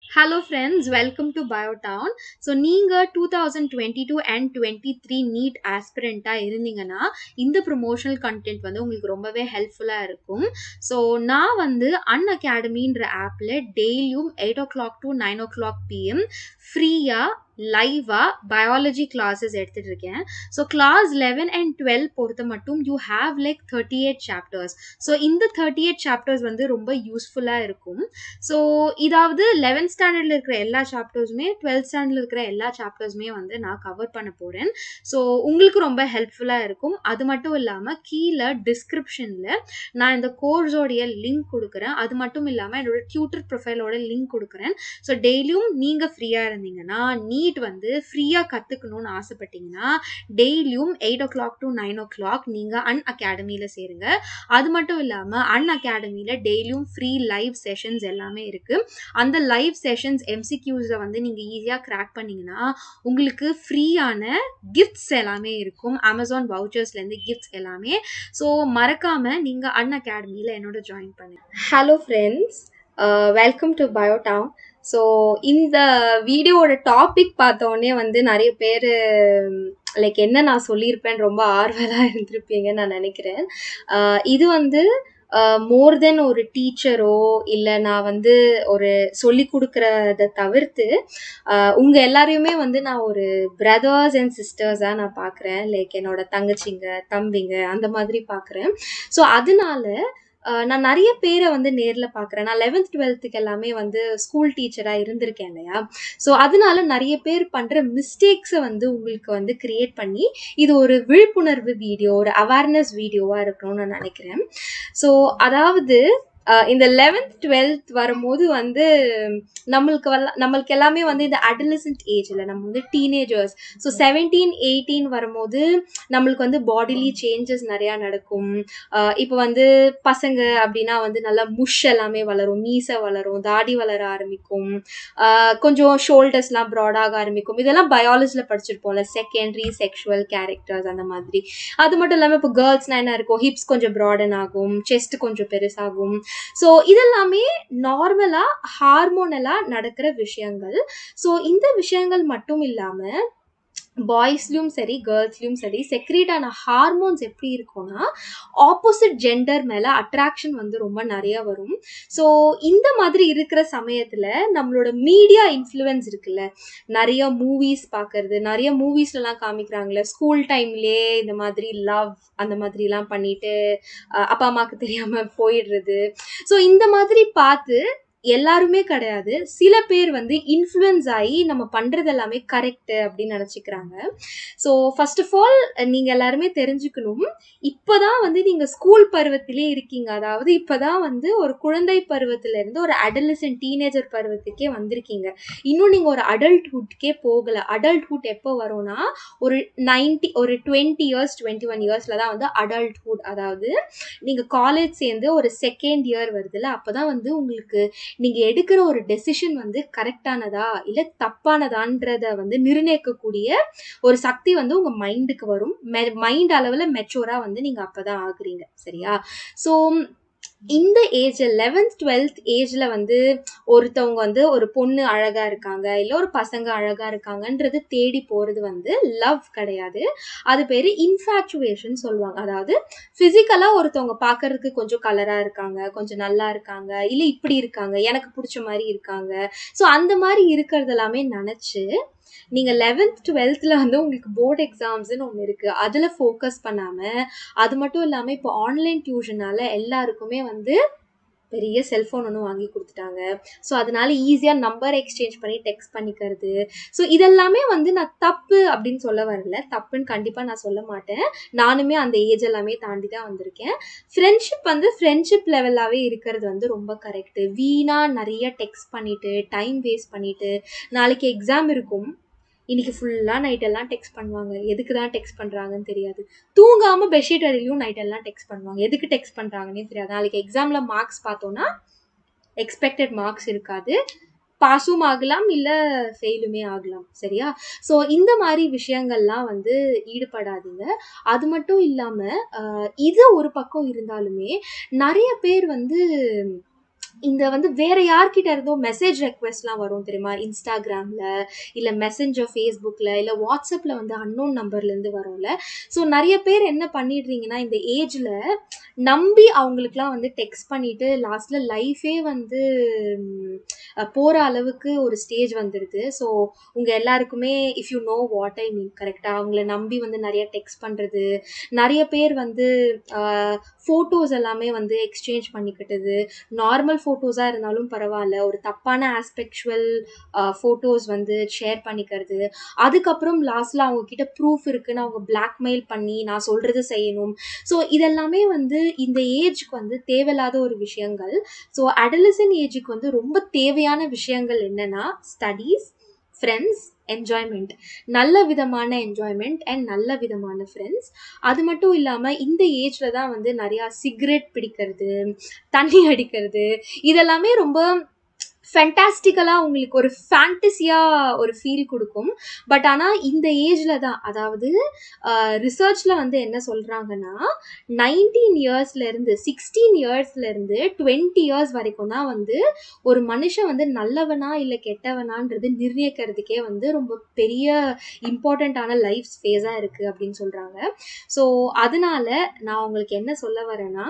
hello friends welcome to Biotown so நீங்கள் two thousand twenty two and twenty three NEET ஆஸ்பிரண்ட்டாக இருந்தீங்கன்னா இந்த promotional content வந்து உங்களுக்கு ரொம்பவே ஹெல்ப்ஃபுல்லாக இருக்கும் ஸோ நான் வந்து அன் அகாடமின்ற ஆப்பில் டெய்லியும் eight o'clock to nine o'clock PM ஃப்ரீயாக லைவாக பயாலஜி கிளாஸஸ் எடுத்துகிட்டு இருக்கேன் so class eleven and twelve பொறுத்த மட்டும் you have like thirty eight chapters so இந்த தேர்ட்டி எயிட் சாப்டர்ஸ் வந்து ரொம்ப யூஸ்ஃபுல்லாக இருக்கும் ஸோ இதாவது லெவன்த் ஸ்டாண்டர்டில் இருக்கிற எல்லா சாப்டர்ஸுமே டுவெல்த் ஸ்டாண்டர்டில் இருக்கிற எல்லா சாப்டர்ஸுமே வந்து நான் கவர் பண்ண போகிறேன் ஸோ உங்களுக்கு ரொம்ப ஹெல்ப்ஃபுல்லாக இருக்கும் அது மட்டும் இல்லாமல் கீழே டிஸ்கிரிப்ஷனில் நான் இந்த கோர்ஸோடைய லிங்க் கொடுக்குறேன் அது மட்டும் இல்லாமல் என்னோட டியூட்டர் ப்ரொஃபைலோட லிங்க் கொடுக்குறேன் ஸோ டெய்லியும் நீங்கள் ஃப்ரீயாக இருந்தீங்கன்னா நீட் வந்து ஃப்ரீயாக கற்றுக்கணும்னு ஆசைப்பட்டீங்கன்னா டெய்லியும் eight o'clock to nine o'clock நீங்கள் அன் அகாடமியில் சேருங்க அது மட்டும் இல்லாமல் அன் அகாடமியில் டெய்லியும் ஃப்ரீ லைவ் செஷன்ஸ் எல்லாமே இருக்குது அந்த லைவ் செஷன்ஸ் எம்சிக்யூஸை வந்து நீங்கள் ஈஸியாக கிராக் பண்ணிங்கன்னா உங்களுக்கு ஃப்ரீயான கிஃப்ட்ஸ் எல்லாமே இருக்கும் அமேசான் வவுச்சர்ஸ்லேருந்து கிஃப்ட்ஸ் எல்லாமே ஸோ மறக்காமல் நீங்கள் அன் அகாடமியில் என்னோட ஜாயின் பண்ணுங்க hello friends welcome to Biotown so இந்த வீடியோவோட டாபிக் பார்த்தோடனே வந்து நிறைய பேர் லைக் என்ன நான் சொல்லியிருப்பேன் ரொம்ப ஆர்வலாக இருந்திருப்பீங்கன்னு நான் நினைக்கிறேன் இது வந்து மோர் தென் ஒரு டீச்சரோ இல்லை நான் வந்து ஒரு சொல்லி கொடுக்குறத தவிர்த்து உங்கள் எல்லாரையுமே வந்து நான் ஒரு பிரதர்ஸ் அண்ட் சிஸ்டர்ஸாக நான் பார்க்குறேன் லைக் என்னோட தங்கச்சிங்க தம்பிங்க அந்த மாதிரி பார்க்குறேன் ஸோ அதனால நான் நிறைய பேரை வந்து நேரில் பார்க்குறேன் நான் லெவன்த் டுவெல்த்துக்கு எல்லாமே வந்து ஸ்கூல் டீச்சராக இருந்திருக்கேன் இல்லையா ஸோ அதனால நிறைய பேர் பண்ணுற மிஸ்டேக்ஸை வந்து உங்களுக்கு வந்து கிரியேட் பண்ணி இது ஒரு விழிப்புணர்வு வீடியோ ஒரு அவேர்னஸ் வீடியோவாக இருக்கணும்னு நான் நினைக்கிறேன் ஸோ அதாவது இந்த லெவன்த் டுவெல்த் வரும்போது வந்து நம்மளுக்கு வல்ல நம்மளுக்கு எல்லாமே வந்து இந்த அடலசன்ட் ஏஜில் நம்ம வந்து டீனேஜர்ஸ் ஸோ செவன்டீன் எயிட்டீன் வரும்போது நம்மளுக்கு வந்து பாடிலி சேஞ்சஸ் நிறையா நடக்கும் இப்போ வந்து பசங்க அப்படின்னா வந்து நல்லா முஷ் எல்லாமே வளரும் மீசை வளரும் தாடி வளர ஆரம்பிக்கும் கொஞ்சம் ஷோல்டர்ஸ்லாம் ப்ராடாக ஆரம்பிக்கும் இதெல்லாம் பயாலஜியில் படிச்சிருப்போம்ல செகண்டரி செக்ஷுவல் கேரக்டர்ஸ் அந்த மாதிரி அது மட்டும் இல்லாமல் இப்போ கேர்ள்ஸ்னால் என்ன இருக்கும் ஹிப்ஸ் கொஞ்சம் ப்ராடன் ஆகும் செஸ்ட் கொஞ்சம் பெருசாகும் ஸோ இதெல்லாமே நார்மலாக ஹார்மோனலாக நடக்கிற விஷயங்கள் ஸோ இந்த விஷயங்கள் மட்டும் இல்லாமல் பாய்ஸ்லையும் சரி கேர்ள்ஸ்லையும் சரி செக்ரேட் ஆன ஹார்மோன்ஸ் எப்படி இருக்கும்னா ஆப்போசிட் ஜெண்டர் மேலே அட்ராக்ஷன் வந்து ரொம்ப நிறைய வரும் ஸோ இந்த மாதிரி இருக்கிற சமயத்தில் நம்மளோட மீடியா இன்ஃப்ளூயன்ஸ் இருக்குல்ல நிறைய மூவிஸ் பார்க்கறது நிறைய மூவிஸ்லலாம் காமிக்கிறாங்களே ஸ்கூல் டைம்லேயே இந்த மாதிரி லவ் அந்த மாதிரிலாம் பண்ணிட்டு அப்பா அம்மாவுக்கு தெரியாமல் போயிடுறது ஸோ இந்த மாதிரி பார்த்து எல்லாருமே கிடையாது சில பேர் வந்து இன்ஃப்ளூயன்ஸ் ஆகி நம்ம பண்ணுறது எல்லாமே கரெக்டு அப்படின்னு நினச்சிக்கிறாங்க ஸோ ஃபர்ஸ்ட் ஆஃப் ஆல் நீங்கள் எல்லாருமே தெரிஞ்சுக்கணும் இப்போ தான் வந்து நீங்கள் ஸ்கூல் பருவத்திலே இருக்கீங்க அதாவது இப்போ தான் வந்து ஒரு குழந்தை பருவத்திலேருந்து ஒரு அடலசன் டீனேஜர் பருவத்துக்கே வந்திருக்கீங்க இன்னும் நீங்கள் ஒரு அடல்ட்ஹுட்கே போகலை அடல்ட்ஹுட் எப்போ வரும்னா ஒரு நைன்டி ஒரு டுவெண்ட்டி இயர்ஸ் டுவெண்ட்டி ஒன் இயர்ஸில் தான் வந்து அடல்ட்ஹுட் அதாவது நீங்கள் காலேஜ் சேர்ந்து ஒரு செகண்ட் இயர் வருதுல்ல அப்போ தான் வந்து உங்களுக்கு நீங்கள் எடுக்கிற ஒரு டெசிஷன் வந்து கரெக்டானதா இல்லை தப்பானதான்றத வந்து நிர்ணயிக்கக்கூடிய ஒரு சக்தி வந்து உங்கள் மைண்டுக்கு வரும் மைண்ட் அளவில் மெச்சூராக வந்து நீங்கள் அப்போ தான் ஆகுறீங்க சரியா ஸோ இந்த ஏஜ் லெவன்த் டுவெல்த் ஏஜில் வந்து ஒருத்தவங்க வந்து ஒரு பொண்ணு அழகாக இருக்காங்க இல்லை ஒரு பசங்க அழகாக இருக்காங்கன்றது தேடி போகிறது வந்து லவ் கிடையாது அது பேர் இன்ஃபேச்சுவேஷன் சொல்லுவாங்க அதாவது ஃபிசிக்கலாக ஒருத்தவங்க பார்க்கறதுக்கு கொஞ்சம் கலராக இருக்காங்க கொஞ்சம் நல்லா இருக்காங்க இல்லை இப்படி இருக்காங்க எனக்கு பிடிச்ச மாதிரி இருக்காங்க ஸோ அந்த மாதிரி இருக்கிறது எல்லாமே நினச்சி நீங்கள் லெவன்த் டுவெல்த்தில் வந்து உங்களுக்கு போர்டு எக்ஸாம்ஸ்னு ஒன்று இருக்குது அதில் ஃபோக்கஸ் பண்ணாமல் அது மட்டும் இல்லாமல் இப்போ ஆன்லைன் டியூஷனால் எல்லாருக்குமே வந்து பெரிய செல்ஃபோன் ஒன்று வாங்கி கொடுத்துட்டாங்க ஸோ அதனால ஈஸியாக நம்பர் எக்ஸ்சேஞ்ச் பண்ணி டெக்ஸ்ட் பண்ணிக்கிறது ஸோ இதெல்லாமே வந்து நான் தப்பு அப்படின்னு சொல்ல வரல தப்புன்னு கண்டிப்பாக நான் சொல்ல மாட்டேன் நானுமே அந்த ஏஜ் எல்லாமே தாண்டி தான் வந்திருக்கேன் ஃப்ரெண்ட்ஷிப் வந்து ஃப்ரெண்ட்ஷிப் லெவலாகவே இருக்கிறது வந்து ரொம்ப கரெக்டு வீணாக நிறைய டெக்ஸ்ட் பண்ணிவிட்டு டைம் வேஸ்ட் பண்ணிவிட்டு நாளைக்கு எக்ஸாம் இருக்கும் இன்னைக்கு ஃபுல்லாக நைட்டெல்லாம் டெக்ஸ்ட் பண்ணுவாங்க எதுக்கு தான் டெக்ஸ்ட் பண்ணுறாங்கன்னு தெரியாது தூங்காமல் பெட்ஷீட் அடியிலையும் நைட்டெல்லாம் டெக்ஸ்ட் பண்ணுவாங்க எதுக்கு டெக்ஸ்ட் பண்ணுறாங்கன்னே தெரியாது நாளைக்கு எக்ஸாமில் மார்க்ஸ் பார்த்தோன்னா எக்ஸ்பெக்டட் மார்க்ஸ் இருக்காது பாஸும் ஆகலாம் இல்லை ஃபெயிலுமே ஆகலாம் சரியா ஸோ இந்த மாதிரி விஷயங்கள்லாம் வந்து ஈடுபடாதீங்க அது மட்டும் இல்லாமல் இது ஒரு பக்கம் இருந்தாலுமே நிறைய பேர் வந்து இந்த வந்து வேற யார்கிட்ட இருந்தோ மெசேஜ் ரெக்வெஸ்ட்லாம் வரும் தெரியுமா இன்ஸ்டாகிராமில் இல்லை மெசஞ்சர் ஃபேஸ்புக்கில் இல்லை வாட்ஸ்அப்பில் வந்து அன்னோன் நம்பர்லேருந்து வரும்ல ஸோ நிறைய பேர் என்ன பண்ணிடுறீங்கன்னா இந்த ஏஜில் நம்பி அவங்களுக்குலாம் வந்து டெக்ஸ்ட் பண்ணிட்டு லாஸ்ட்டில் லைஃபே வந்து போகிற அளவுக்கு ஒரு ஸ்டேஜ் வந்துடுது ஸோ உங்கள் எல்லாருக்குமே if you know what I mean கரெக்டாக அவங்கள நம்பி வந்து நிறைய டெக்ஸ்ட் பண்ணுறது நிறைய பேர் வந்து ஃபோட்டோஸ் எல்லாமே வந்து எக்ஸ்சேஞ்ச் பண்ணிக்கிட்டது நார்மல் ஃபோட்டோஸாக இருந்தாலும் பரவாயில்ல ஒரு தப்பான ஆஸ்பெக்சுவல் ஃபோட்டோஸ் வந்து ஷேர் பண்ணிக்கிறது அதுக்கப்புறம் லாஸ்ட்டில் அவங்கக்கிட்ட ப்ரூஃப் இருக்குன்னு அவங்க பிளாக்மெயில் பண்ணி நான் சொல்கிறது செய்யணும் ஸோ இதெல்லாமே வந்து இந்த ஏஜ்க்கு வந்து தேவையில்லாத ஒரு விஷயங்கள் ஸோ அடலசன் ஏஜுக்கு வந்து ரொம்ப தேவையான விஷயங்கள் என்னென்னா ஸ்டடீஸ் ஃப்ரெண்ட்ஸ் என்ஜாய்மெண்ட் நல்ல விதமான என்ஜாய்மெண்ட் அண்ட் நல்ல விதமான ஃப்ரெண்ட்ஸ் அது மட்டும் இல்லாமல் இந்த ஏஜில் தான் வந்து நிறையா சிகரெட் பிடிக்கிறது தண்ணி அடிக்கிறது இதெல்லாமே ரொம்ப ஃபென்டாஸ்டிக்கலாக உங்களுக்கு ஒரு ஃபேண்டஸியாக ஒரு ஃபீல் கொடுக்கும் பட் ஆனால் இந்த ஏஜில் தான் அதாவது ரிசர்ச்சில் வந்து என்ன சொல்கிறாங்கன்னா நைன்டீன் இயர்ஸ்லேருந்து சிக்ஸ்டீன் இயர்ஸ்லேருந்து டுவெண்ட்டி இயர்ஸ் வரைக்கும் தான் வந்து ஒரு மனுஷன் வந்து நல்லவனா இல்லை கெட்டவனான்றது நிர்ணயிக்கிறதுக்கே வந்து ரொம்ப பெரிய இம்பார்ட்டண்ட்டான லைஃப் ஃபேஸாக இருக்குது அப்படின்னு சொல்கிறாங்க ஸோ அதனால நான் உங்களுக்கு என்ன சொல்ல வரேன்னா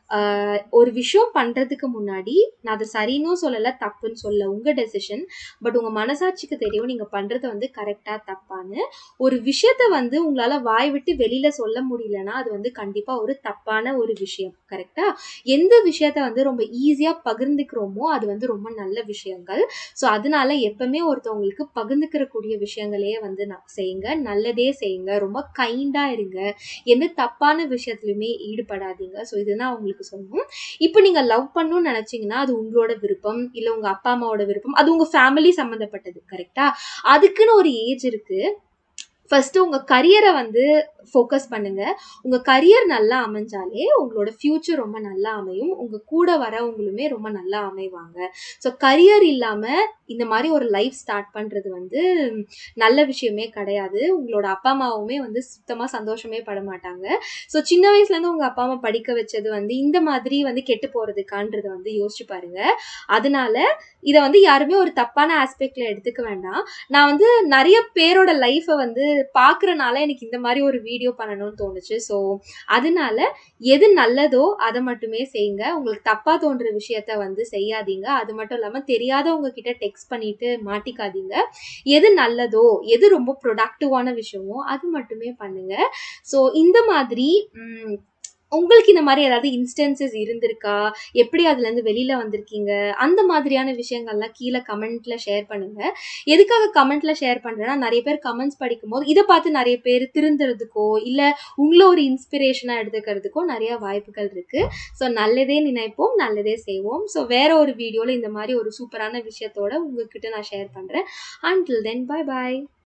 ஒரு விஷயம் பண்ணுறதுக்கு முன்னாடி நான் அதை சரின்னு சொல்லலை தப்புன்னு சொல்ல உங்கள் டெசிஷன் பட் உங்கள் மனசாட்சிக்கு தெரியும் நீங்கள் பண்ணுறது வந்து கரெக்டாக தப்பான்னு ஒரு விஷயத்த வந்து உங்களால் வாய் விட்டு வெளியில் சொல்ல முடியலன்னா அது வந்து கண்டிப்பாக ஒரு தப்பான ஒரு விஷயம் கரெக்டாக எந்த விஷயத்த வந்து ரொம்ப ஈஸியாக பகிர்ந்துக்கிறோமோ அது வந்து ரொம்ப நல்ல விஷயங்கள் ஸோ அதனால எப்பவுமே ஒருத்தவங்களுக்கு பகிர்ந்துக்கிறக்கூடிய விஷயங்களையே வந்து நான் செய்யுங்க நல்லதே செய்யுங்க ரொம்ப கைண்டாக இருங்க எந்த தப்பான விஷயத்துலையுமே ஈடுபடாதீங்க ஸோ இதுதான் உங்களுக்கு உங்களுக்கு சொல்லணும் இப்போ நீங்கள் லவ் பண்ணணும்னு நினச்சிங்கன்னா அது உங்களோட விருப்பம் இல்லை உங்கள் அப்பா அம்மாவோட விருப்பம் அது உங்கள் ஃபேமிலி சம்மந்தப்பட்டது கரெக்டா அதுக்குன்னு ஒரு ஏஜ் இருக்குது ஃபஸ்ட்டு உங்கள் கரியரை வந்து ஃபோக்கஸ் பண்ணுங்கள் உங்கள் கரியர் நல்லா அமைஞ்சாலே உங்களோட ஃப்யூச்சர் ரொம்ப நல்லா அமையும் உங்கள் கூட வரவங்களுமே ரொம்ப நல்லா அமைவாங்க ஸோ கரியர் இல்லாமல் இந்த மாதிரி ஒரு லைஃப் ஸ்டார்ட் பண்ணுறது வந்து நல்ல விஷயமே கிடையாது உங்களோட அப்பா அம்மாவுமே வந்து சுத்தமாக சந்தோஷமே பட மாட்டாங்க ஸோ சின்ன வயசுலேருந்து உங்கள் அப்பா அம்மா படிக்க வச்சது வந்து இந்த மாதிரி வந்து கெட்டு போகிறதுக்கான்றத வந்து யோசிச்சு பாருங்க அதனால இதை வந்து யாருமே ஒரு தப்பான ஆஸ்பெக்டில் எடுத்துக்க வேண்டாம் நான் வந்து நிறைய பேரோட லைஃப்பை வந்து பார்க்குறனால எனக்கு இந்த மாதிரி ஒரு வீடியோ பண்ணணும்னு தோணுச்சு ஸோ அதனால எது நல்லதோ அதை மட்டுமே செய்யுங்க உங்களுக்கு தப்பாக தோன்ற விஷயத்த வந்து செய்யாதீங்க அது மட்டும் இல்லாமல் தெரியாதவங்க கிட்ட டெக்ஸ்ட் பண்ணிட்டு மாட்டிக்காதீங்க எது நல்லதோ எது ரொம்ப ப்ரொடக்டிவான விஷயமோ அது மட்டுமே பண்ணுங்க ஸோ இந்த மாதிரி உங்களுக்கு இந்த மாதிரி ஏதாவது இன்ஸ்டன்சஸ் இருந்திருக்கா எப்படி அதுலேருந்து வெளியில் வந்திருக்கீங்க அந்த மாதிரியான விஷயங்கள்லாம் கீழே கமெண்ட்ல ஷேர் பண்ணுங்க எதுக்காக கமெண்ட்ல ஷேர் பண்ணுறேன்னா நிறைய பேர் கமெண்ட்ஸ் படிக்கும்போது இதை பார்த்து நிறைய பேர் திருந்துறதுக்கோ இல்லை உங்களை ஒரு இன்ஸ்பிரேஷனாக எடுத்துக்கிறதுக்கோ நிறைய வாய்ப்புகள் இருக்குது ஸோ நல்லதே நினைப்போம் நல்லதே செய்வோம் ஸோ வேற ஒரு வீடியோவில் இந்த மாதிரி ஒரு சூப்பரான விஷயத்தோட உங்ககிட்ட நான் ஷேர் பண்ணுறேன் அண்டில் தென் பாய் பாய்